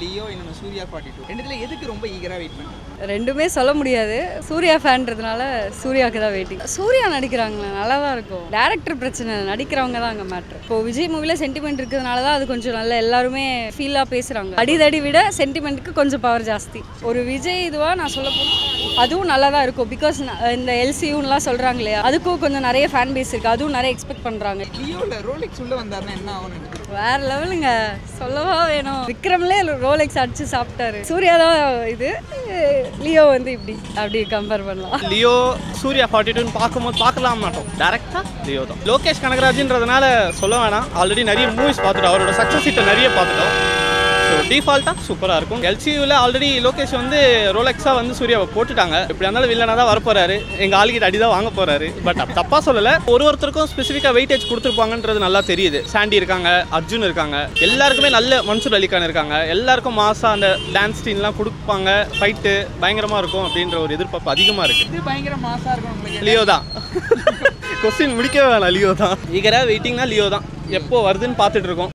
Leo இன்னொன்று Surya forty two ரெண்டுத்துல எதுக்கு ரொம்ப ஈகராக வெயிட் பண்ணுங்க ரெண்டுமே சொல்ல முடியாது சூர்யா ஃபேன்றதுனால சூர்யாவுக்கு தான் வெயிட்டிங் சூர்யா நடிக்கிறாங்களே நல்லா தான் இருக்கும் டேரக்டர் பிரச்சனை இல்லை, நடிக்கிறவங்க தான் அங்கே மேட்ரு இப்போ விஜய் மூவில சென்டிமெண்ட் இருக்கிறதுனால தான் அது கொஞ்சம் நல்ல எல்லாருமே ஃபீலாக பேசுகிறாங்க அடிதடி விட சென்டிமெண்ட்டுக்கு கொஞ்சம் பவர் ஜாஸ்தி ஒரு விஜய் இதுவாக நான் சொல்ல போனால் அதுவும் நல்லா தான் இருக்கும் பிகாஸ் இந்த எல்சியூன்லாம் சொல்கிறாங்க இல்லையா அதுக்கும் கொஞ்சம் நிறைய ஃபேன் பேஸ் இருக்குது அதுவும் நிறைய எக்ஸ்பெக்ட் பண்ணுறாங்க லியோவில் ரோலெக்ஸ் உள்ள வந்தாருன்னா என்ன ஆகும்னு நினைக்கிறீங்க வேற லெவலுங்க சொல்லவா வேணும் விக்ரம்லே ரோலெக்ஸ் அடிச்சு சாப்பிட்டாரு சூர்யா தான் இது லியோ வந்து இப்படி அப்படி கம்பேர் பண்ணலாம் லியோ சூர்யா ஃபார்ட்டி டூன்னு பார்க்கும்போது பார்க்கலாம் மாட்டோம் டேரக்டாக லியோ தான் லோகேஷ் கனகராஜ்ன்றதுனால சொல்ல வேணாம் ஆல்ரெடி நிறைய மூவிஸ் பார்த்துட்டோம் அவரோட சக்ஸஸ் ஹிட்டை நிறைய பார்த்துட்டோம் ஸோ டிஃபால்ட்டாக சூப்பராக இருக்கும் எல்சியூவில் ஆல்ரெடி லோகேஷ் வந்து ரோலெக்ஸாக வந்து சூர்யாவை போட்டுட்டாங்க இப்படி இருந்தாலும் வில்லனாக தான் வரப்போறாரு எங்கள் ஆளுகிட்ட அடி தான் வாங்க போறாரு பட் தப்பாக சொல்லலை ஒரு ஒருத்தருக்கும் ஸ்பெசிஃபிக்காக வெயிட்டேஜ் கொடுத்துருப்பாங்கன்றது நல்லா தெரியுது சாண்டி இருக்காங்க அர்ஜுன் இருக்காங்க எல்லாருக்குமே நல்ல மன்சூர் அலிகான் இருக்காங்க எல்லாருக்கும் மாசா அந்த டான்ஸ் சீன்லாம் கொடுப்பாங்க ஃபைட்டு பயங்கரமாக இருக்கும் அப்படின்ற ஒரு எதிர்பார்ப்பு அதிகமாக இருக்குது இது பயங்கர மாசாக இருக்கும் உங்களுக்கு லியோ தான் கொஸ்டின் முடிக்கவே வேணாம் லியோ தான் ஈகராக வெயிட்டிங்னா லியோ தான் எப்போ வருதுன்னு பார்த்துட்டு இருக்கோம்